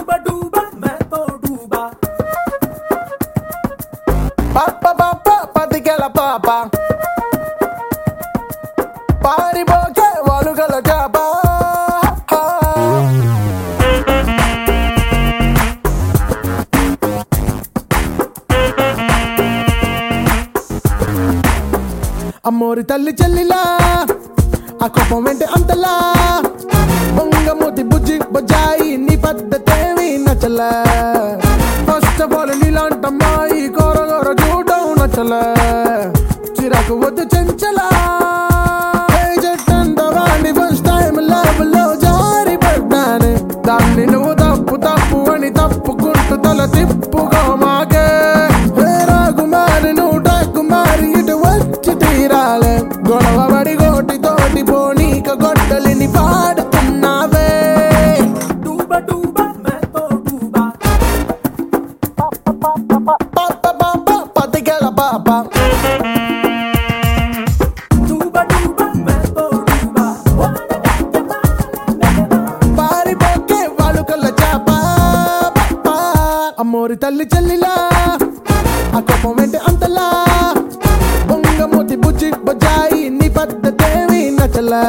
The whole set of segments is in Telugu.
डूबा डूबा मैं तो डूबा పాప పాప పతికెల పాప పారిపోకే వాలుగల చేప అమ్మోరి తల్లి చెల్లిలా ఆ కోపం వెంటే అంతలా బొంగమూతి బుజ్జి బొజ్జాయి నీ పద్ధతేమి నచ్చలే ఫస్ట్ ఆఫ్ ఆల్ నీలాంటి అమ్మాయి కోర కోర చూడడం నచ్చలే చిరాకు వద్దు చెంచలా వాడిని ఫస్ట్ టైం లవ్ లో జారి పడ్డాను దాన్ని నువ్వు తప్పు తప్పు అని తప్పుకుంటూ తల తిప్పుకో మాకే హే రాకుమారి నువ్వు టాకుమారి ఇటు వచ్చి తీరాలే గొడవ పడి గోటి తోటి పోనీక గొడ్డలిని పాడుతున్నావే डूबा डूबा मैं तो डूबा పాప పాప పతికెల పాప डूबा डूबा मैं तो डूबा పారిపోకే వాళ్ళు కళ్ళ చేప అమ్మోరి తల్లి చెల్లిలా ఆ కోపం వెంటే అంతలా బొంగమూతి బుజ్జి బొజ్జాయి నీ పద్ధతేమి నచ్చలా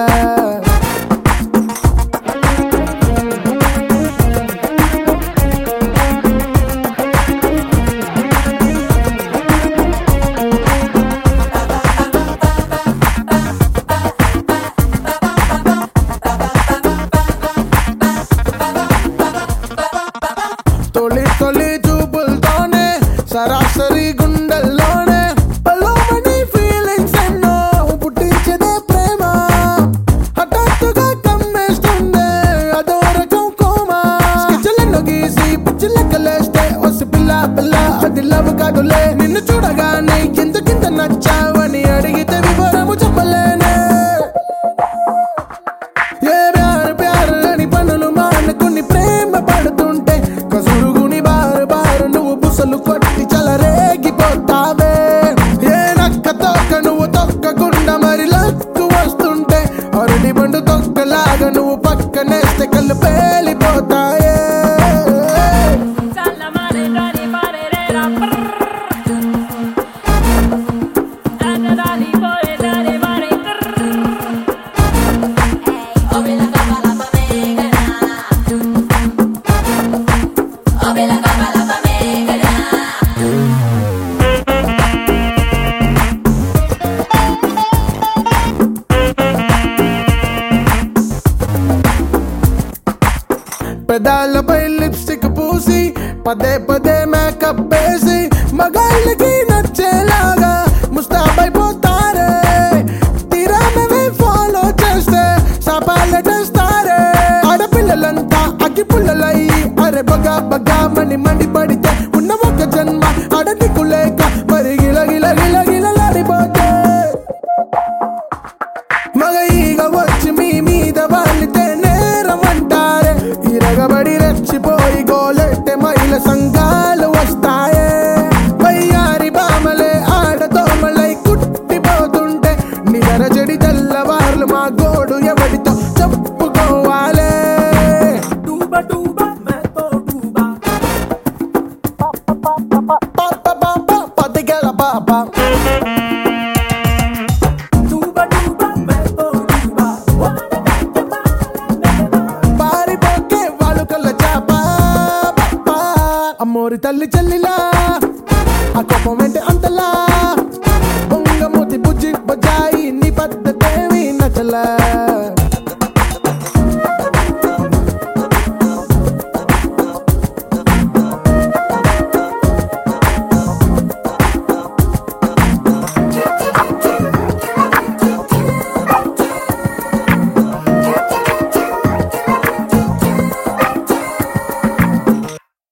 తొలి తొలి చూపులతోనే సరాసరి గుండెల్లోనే పలోమని ఫీలింగ్స్ ఎన్నో పుట్టించదే ప్రేమ హఠాత్తుగా కమ్మేస్తుంది అదో రకం కోమా స్కెచ్లను గీసి పిచ్చిల కలేస్తే వసి పిల్ల పిల్ల అది లవ్ కాదులే నిన్ను చూడగానే కింద కింద నచ్చావని అడిగితే వివరము చెప్పలేనే ఏ ప్యారు ప్యారు అని పనులు మానుకుని ప్రేమ పడుతుంటే కసురుగుని బారు బారు నువ్వు బుసలు కొట్టి చలరేగిపోతావే ఏ నక్క తొక్క నువ్వు తొక్కకుండా మరి లక్కు వస్తుంటే అరటి పండు తొక్కలాగా నువ్వు పక్కనేస్తే కళ్ళు పేలిపోతాయే Salla male, dali, male, re, ra, prrr. Dali, dali, poi, dali, male, prrr. Obi la capa la pamegana. Obi la capa la pamegana. పెదాలపై లిప్స్టిక్ పూసి పదే పదే మేకప్ వేసి మగాళ్ళకి నచ్చేలాగా ముస్తాబైపోతారే తీరామే ఫాలో చేస్తే సపాలటేస్తారే ఆడపిల్లలంతా అగ్గి పుల్లలయ్యి అరే బగా బగా మని మండి పడితే ఉన్న ఒక జన్మ అడదికు లేక మరి గిల గిల గిల గిలలాడిపోతే మగ ఈగ వచ్చి మీ మీద వాలితే నేరం అంటారే ఇరగబడి రెచ్చిపోయి గోలెట్టె మైల సంఘాలు వస్తాయే వయ్యారి బామలే ఆడదోమలై కుట్టిపోతుంటే నిగర చెడి తెల్లవార్లు మా గోడు ఎవడితో చెప్పుకోవాలే डूबा डूबा मैं तो डूबा పాప పాప పతికెల పాప डूबा डूबा मैं तो डूबा పారిపోకే వాళ్ళు కళ్ళ చేప అమ్మోరి తల్లి చెల్లిలా ఆ కోపం వెంటే అంతలా